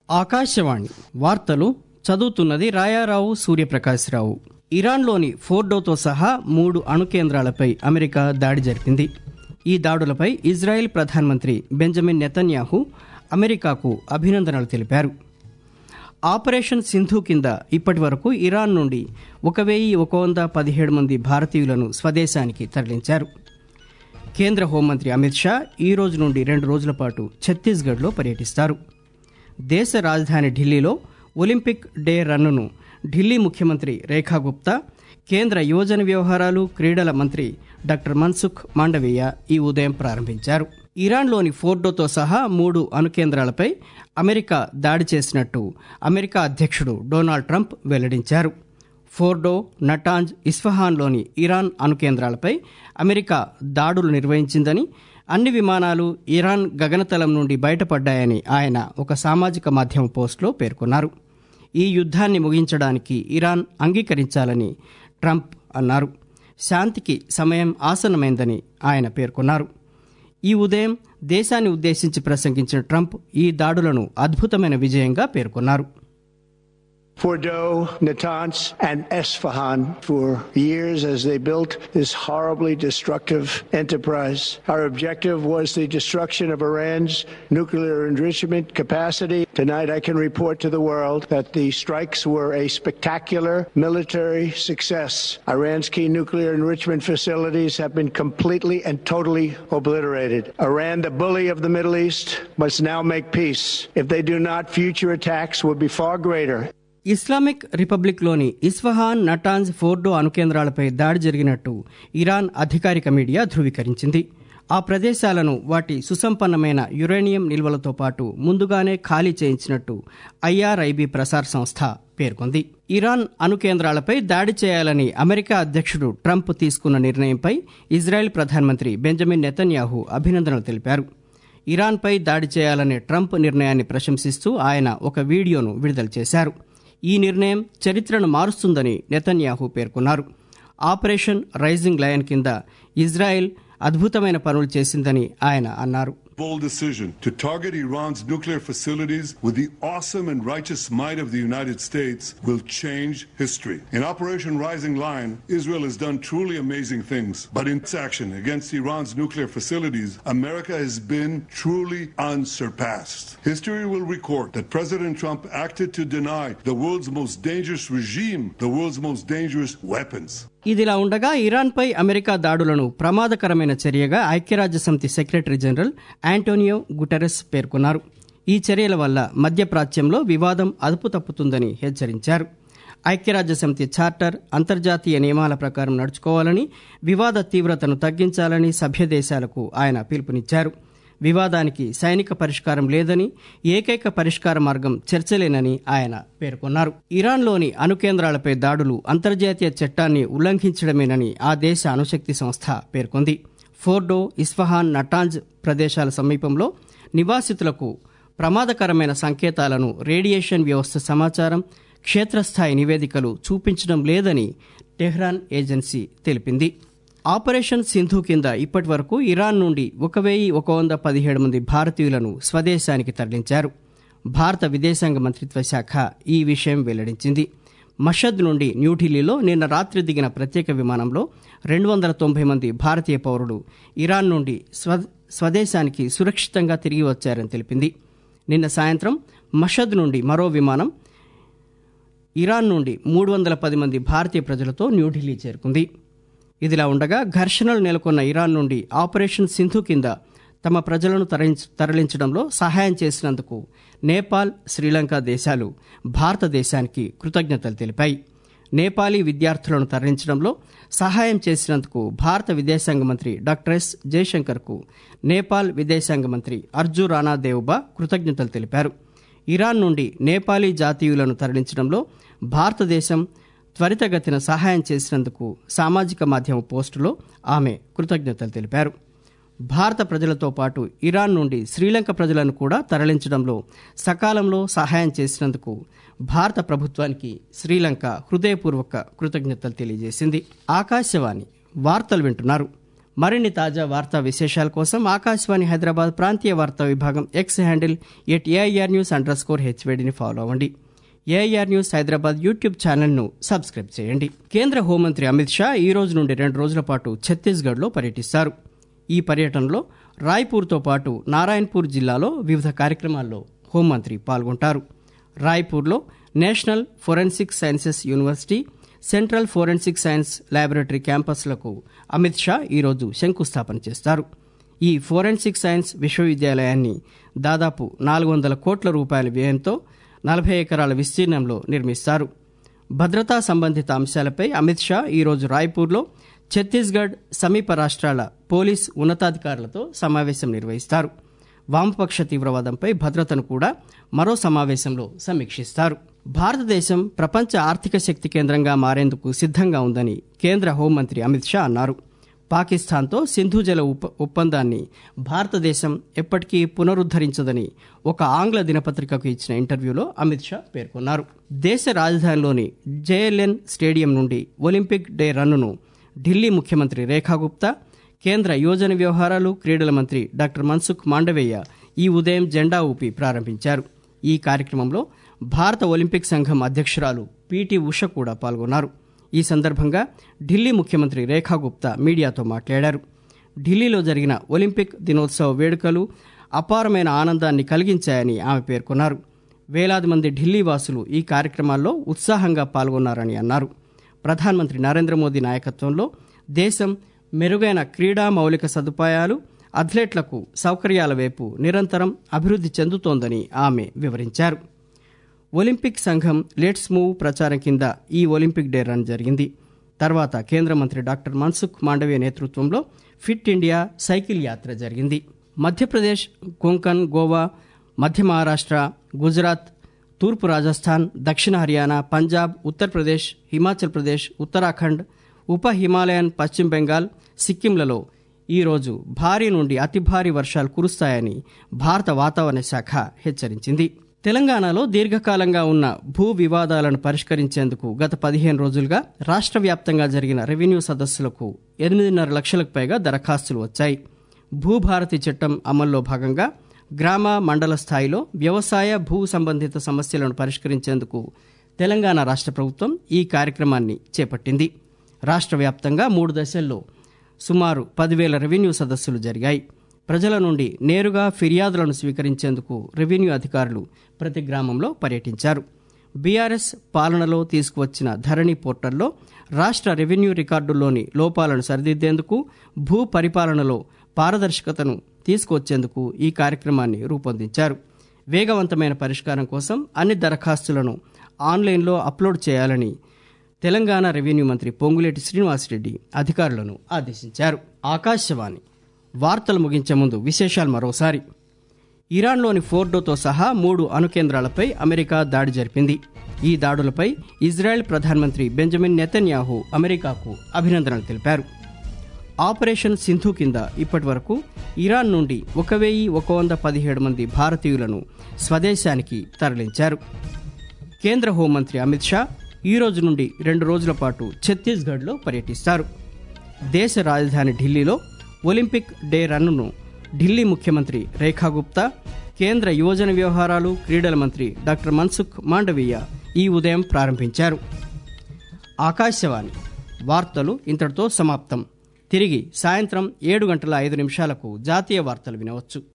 ఆకాశవాణి వార్తలు చదువుతున్నది రాయారావు సూర్యప్రకాశ్రావు ఇరాన్లోని ఫోర్డోతో సహా మూడు అణు కేంద్రాలపై అమెరికా దాడి జరిపింది ఈ దాడులపై ఇజ్రాయెల్ ప్రధానమంత్రి బెంజమిన్ నెతన్యాహు అమెరికాకు అభినందనలు తెలిపారు ఆపరేషన్ సింధు కింద ఇప్పటి వరకు ఇరాన్ నుండి ఒక వెయ్యి ఒక వంద పదిహేడు మంది భారతీయులను స్వదేశానికి తరలించారు కేంద్ర హోంమంత్రి అమిత్ షా ఈ రోజు నుండి రెండు రోజుల పాటు ఛత్తీస్గఢ్లో పర్యటిస్తారు దేశ రాజధాని ఢిల్లీలో ఒలింపిక్ డే రన్నును ఢిల్లీ ముఖ్యమంత్రి రేఖా గుప్తా కేంద్ర యువజన వ్యవహారాలు క్రీడల మంత్రి డాక్టర్ మన్సుఖ్ మాండవీయ ఈ ఉదయం ప్రారంభించారు ఇరాన్లోని ఫోర్డోతో సహా మూడు అణు కేంద్రాలపై అమెరికా దాడి చేసినట్టు అమెరికా అధ్యక్షుడు డొనాల్డ్ ట్రంప్ వెల్లడించారు ఫోర్డో నటాంజ్ ఇస్ఫహాన్లోని ఇరాన్ అణు కేంద్రాలపై అమెరికా దాడులు నిర్వహించిందని అన్ని విమానాలు ఇరాన్ గగనతలం నుండి బయటపడ్డాయని ఆయన ఒక సామాజిక మాధ్యమ పోస్టులో పేర్కొన్నారు ఈ యుద్ధాన్ని ముగించడానికి ఇరాన్ అంగీకరించాలని ట్రంప్ అన్నారు శాంతికి సమయం ఆసన్నమైందని ఆయన పేర్కొన్నారు ఈ ఉదయం దేశాన్ని ఉద్దేశించి ప్రసంగించిన ట్రంప్ ఈ దాడులను అద్భుతమైన విజయంగా పేర్కొన్నారు Fordo, Natanz, and Esfahan for years as they built this horribly destructive enterprise. Our objective was the destruction of Iran's nuclear enrichment capacity. Tonight, I can report to the world that the strikes were a spectacular military success. Iran's key nuclear enrichment facilities have been completely and totally obliterated. Iran, the bully of the Middle East, must now make peace. If they do not, future attacks will be far greater. Islamic రిపబ్లిక్లోని Isfahan Natanz Fordow అణుకేంద్రాలపై దాడి జరిగినట్టు Iran అధికారిక media ధృవీకరించింది ఆ ప్రదేశాలను వాటి సుసంపన్నమైన uranium నిల్వలతో పాటు ముందుగానే ఖాళీ చేయించినట్టు ఐఆర్ఐబి ప్రసార్ సంస్థ పేర్కొంది ఇరాన్ అణు కేంద్రాలపై దాడి చేయాలని అమెరికా అధ్యక్షుడు ట్రంప్ తీసుకున్న నిర్ణయంపై ఇజ్రాయెల్ ప్రధానమంత్రి బెంజమిన్ నెతన్యాహు అభినందనలు తెలిపారు ఇరాన్పై దాడి చేయాలనే ట్రంప్ నిర్ణయాన్ని ప్రశంసిస్తూ ఆయన ఒక వీడియోను విడుదల చేశారు ఈ నిర్ణయం చరిత్రను మారుస్తుందని నెతన్యాహు పేర్కొన్నారు ఆపరేషన్ రైజింగ్ లయన్ కింద ఇజ్రాయెల్ అద్భుతమైన పనులు చేసిందని ఆయన అన్నారు bold decision to target Iran's nuclear facilities with the awesome and righteous might of the United States will change history. In Operation Rising Lion, Israel has done truly amazing things, but in its action against Iran's nuclear facilities, America has been truly unsurpassed. History will record that President Trump acted to deny the world's most dangerous regime the world's most dangerous weapons. ఇదిలా ఉండగా ఇరాన్పై America దాడులను ప్రమాదకరమైన చర్యగా ఐక్యరాజ్య సమితి secretary general Antonio Guterres పేర్కొన్నారు ఈ చర్యల వల్ల మధ్యప్రాచ్యంలో వివాదం అదుపు తప్పుతుందని హెచ్చరించారు ఐక్యరాజ్య సమితి చార్టర్ అంతర్జాతీయ నియమాల ప్రకారం నడుచుకోవాలని వివాద తీవ్రతను తగ్గించాలని సభ్య దేశాలకు ఆయన పిలుపునిచ్చారు వివాదానికి సైనిక పరిష్కారం లేదని ఏకైక పరిష్కార మార్గం చర్చలేనని ఆయన పేర్కొన్నారు ఇరాన్లోని అణు కేంద్రాలపై దాడులు అంతర్జాతీయ చట్టాన్ని ఉల్లంఘించడమేనని ఆ దేశ అణుశక్తి సంస్థ పేర్కొంది ఫోర్డో ఇస్ఫహాన్ నటాంజ్ ప్రదేశాల సమీపంలో నివాసితులకు ప్రమాదకరమైన సంకేతాలను రేడియేషన్ వ్యవస్థ సమాచారం క్షేత్రస్థాయి నివేదికలు చూపించడం లేదని టెహ్రాన్ ఏజెన్సీ తెలిపింది ఆపరేషన్ సింధు కింద ఇప్పటి వరకు ఇరాన్ నుండి ఒక వెయ్యి ఒక వంద పదిహేడు మంది భారతీయులను స్వదేశానికి తరలించారు భారత విదేశాంగ మంత్రిత్వ శాఖ ఈ విషయం వెల్లడించింది మషద్ నుండి న్యూఢిల్లీలో నిన్న రాత్రి దిగిన ప్రత్యేక విమానంలో రెండు వందల తొంభై మంది భారతీయ పౌరులు ఇరాన్ నుండి స్వ స్వదేశానికి సురక్షితంగా తిరిగి వచ్చారని తెలిపింది నిన్న సాయంత్రం మషద్ నుండి మరో విమానం ఇరాన్ నుండి మూడు వందల పది మంది భారతీయ ప్రజలతో న్యూఢిల్లీ చేరుకుంది ఇదిలా ఉండగా ఘర్షణలు నెలకొన్న ఇరాన్ నుండి ఆపరేషన్ సింధు కింద తమ ప్రజలను తరలించడంలో సహాయం చేసినందుకు నేపాల్ శ్రీలంక దేశాలు భారతదేశానికి కృతజ్ఞతలు తెలిపాయి నేపాలీ విద్యార్థులను తరలించడంలో సహాయం చేసినందుకు భారత విదేశాంగ మంత్రి డాక్టర్ ఎస్ జయశంకర్కు నేపాల్ విదేశాంగ మంత్రి అర్జు రానా దేవ్బా కృతజ్ఞతలు తెలిపారు ఇరాన్ నుండి నేపాలీ జాతీయులను తరలించడంలో భారతదేశం త్వరితగతిన సహాయం చేసినందుకు సామాజిక మాధ్యమ పోస్టులో ఆమె కృతజ్ఞతలు తెలిపారు భారత ప్రజలతో పాటు ఇరాన్ నుండి శ్రీలంక ప్రజలను కూడా తరలించడంలో సకాలంలో సహాయం చేసినందుకు భారత ప్రభుత్వానికి శ్రీలంక హృదయపూర్వక కృతజ్ఞతలు తెలియజేసింది ఆకాశవాణి వార్తలు వింటున్నారు మరిన్ని తాజా వార్తా విశేషాల కోసం ఆకాశవాణి హైదరాబాద్ ప్రాంతీయ వార్తా విభాగం X handle at AIR news underscore హెచ్వేడిని ఫాలో అవ్వండి ఏఐఆర్ న్యూస్ హైదరాబాద్ యూట్యూబ్ ఛానల్ను సబ్స్క్రైబ్ చేయండి కేంద్ర హోంమంత్రి అమిత్ షా ఈ రోజు నుండి రెండు రోజుల పాటు ఛత్తీస్గఢ్లో పర్యటిస్తారు ఈ పర్యటనలో రాయ్పూర్తో పాటు నారాయణపూర్ జిల్లాలో వివిధ కార్యక్రమాల్లో హోంమంత్రి పాల్గొంటారు రాయ్పూర్లో national forensic sciences university central forensic science laboratory క్యాంపస్లకు అమిత్ షా ఈరోజు శంకుస్థాపన చేస్తారు ఈ ఫోరెన్సిక్ సైన్స్ విశ్వవిద్యాలయాన్ని దాదాపు నాలుగు వందల కోట్ల రూపాయల వ్యయంతో నలభై ఎకరాల విస్తీర్ణంలో నిర్మిస్తారు భద్రతా సంబంధిత అంశాలపై అమిత్ షా ఈరోజు రాయ్పూర్లో ఛత్తీస్గఢ్ సమీప రాష్ట్రాల పోలీస్ ఉన్నతాధికారులతో సమావేశం నిర్వహిస్తారు వామపక్ష తీవ్రవాదంపై భద్రతను కూడా మరో సమావేశంలో సమీక్షిస్తారు భారతదేశం ప్రపంచ ఆర్థిక శక్తి కేంద్రంగా మారేందుకు సిద్ధంగా ఉందని కేంద్ర హోంమంత్రి అమిత్ షా అన్నారు పాకిస్తాన్తో సింధు జల ఉప ఒప్పందాన్ని భారతదేశం ఎప్పటికీ పునరుద్ధరించదని ఒక ఆంగ్ల దినపత్రికకు ఇచ్చిన ఇంటర్వ్యూలో అమిత్ షా పేర్కొన్నారు దేశ రాజధానిలోని జేఎల్ఎన్ స్టేడియం నుండి ఒలింపిక్ డే రన్నును ఢిల్లీ ముఖ్యమంత్రి రేఖా గుప్తా కేంద్ర యువజన వ్యవహారాలు క్రీడల మంత్రి డాక్టర్ మన్సుఖ్ మాండవేయ ఈ ఉదయం జెండా ఊపి ప్రారంభించారు ఈ కార్యక్రమంలో భారత ఒలింపిక్ సంఘం అధ్యక్షురాలు పీటీ ఉష కూడా పాల్గొన్నారు ఈ సందర్భంగా ఢిల్లీ ముఖ్యమంత్రి రేఖా గుప్తా మీడియాతో మాట్లాడారు ఢిల్లీలో జరిగిన ఒలింపిక్ దినోత్సవ వేడుకలు అపారమైన ఆనందాన్ని కలిగించాయని ఆమె పేర్కొన్నారు వేలాది మంది ఢిల్లీ వాసులు ఈ కార్యక్రమాల్లో ఉత్సాహంగా పాల్గొన్నారని అన్నారు ప్రధానమంత్రి నరేంద్ర మోదీ నాయకత్వంలో దేశం మెరుగైన క్రీడా మౌలిక సదుపాయాలు అథ్లెట్లకు సౌకర్యాల వైపు నిరంతరం అభివృద్ధి చెందుతోందని ఆమె వివరించారు ఒలింపిక్ సంఘం లెట్స్ మూవ్ ప్రచారం కింద ఈ ఒలింపిక్ డే రన్ జరిగింది తర్వాత కేంద్ర మంత్రి డాక్టర్ మన్సుఖ్ మాండవీయ నేతృత్వంలో ఫిట్ ఇండియా సైకిల్ యాత్ర జరిగింది మధ్యప్రదేశ్ కొంకన్ గోవా మధ్య మహారాష్ట్ర గుజరాత్ తూర్పు రాజస్థాన్ దక్షిణ హర్యానా పంజాబ్ ఉత్తరప్రదేశ్ హిమాచల్ ప్రదేశ్ ఉత్తరాఖండ్ ఉప హిమాలయన్ పశ్చిమ బెంగాల్ సిక్కింలలో ఈరోజు భారీ నుండి అతి భారీ వర్షాలు కురుస్తాయని భారత వాతావరణ శాఖ హెచ్చరించింది తెలంగాణలో దీర్ఘకాలంగా ఉన్న భూ వివాదాలను పరిష్కరించేందుకు గత పదిహేను రోజులుగా రాష్ట్ర వ్యాప్తంగా జరిగిన రెవెన్యూ సదస్సులకు ఎనిమిదిన్నర లక్షలకు పైగా దరఖాస్తులు వచ్చాయి భూభారతి చట్టం అమల్లో భాగంగా గ్రామ మండల స్థాయిలో వ్యవసాయ భూ సంబంధిత సమస్యలను పరిష్కరించేందుకు తెలంగాణ రాష్ట్ర ప్రభుత్వం ఈ కార్యక్రమాన్ని చేపట్టింది రాష్ట్ర వ్యాప్తంగా మూడు దశల్లో సుమారు పదివేల రెవెన్యూ సదస్సులు జరిగాయి ప్రజల నుండి నేరుగా ఫిర్యాదులను స్వీకరించేందుకు రెవెన్యూ అధికారులు ప్రతి గ్రామంలో పర్యటించారు బీఆర్ఎస్ పాలనలో తీసుకువచ్చిన ధరణి పోర్టల్లో రాష్ట్ర రెవెన్యూ రికార్డుల్లోని లోపాలను సరిదిద్దేందుకు భూ పరిపాలనలో పారదర్శకతను తీసుకువచ్చేందుకు ఈ కార్యక్రమాన్ని రూపొందించారు వేగవంతమైన పరిష్కారం కోసం అన్ని దరఖాస్తులను ఆన్లైన్లో అప్లోడ్ చేయాలని తెలంగాణ రెవెన్యూ మంత్రి పొంగులేటి శ్రీనివాసరెడ్డి అధికారులను ఆదేశించారు ఆకాశవాణి వార్తలు ముగించే ముందు విశేషాలు మరోసారి ఇరాన్లోని ఫోర్డోతో సహా మూడు అణుకేంద్రాలపై అమెరికా దాడి జరిపింది ఈ దాడులపై ఇజ్రాయెల్ ప్రధానమంత్రి బెంజమిన్ నెతన్యాహు అమెరికాకు అభినందనలు తెలిపారు ఆపరేషన్ సింధు కింద ఇప్పటి వరకు ఇరాన్ నుండి ఒక వెయ్యి ఒక వంద పదిహేడు మంది భారతీయులను స్వదేశానికి తరలించారు కేంద్ర హోంమంత్రి అమిత్ షా ఈ రోజు నుండి రెండు రోజుల పాటు ఛత్తీస్గఢ్లో పర్యటిస్తారు దేశ రాజధాని ఢిల్లీలో ఒలింపిక్ డే రన్ను ఢిల్లీ ముఖ్యమంత్రి రేఖా గుప్తా కేంద్ర యువజన వ్యవహారాలు క్రీడల మంత్రి డాక్టర్ మన్సుఖ్ మాండవీయ ఈ ఉదయం ప్రారంభించారు ఆకాశవాణి వార్తలు ఇంతటితో సమాప్తం తిరిగి సాయంత్రం ఏడు గంటల ఐదు నిమిషాలకు జాతీయ వార్తలు వినవచ్చు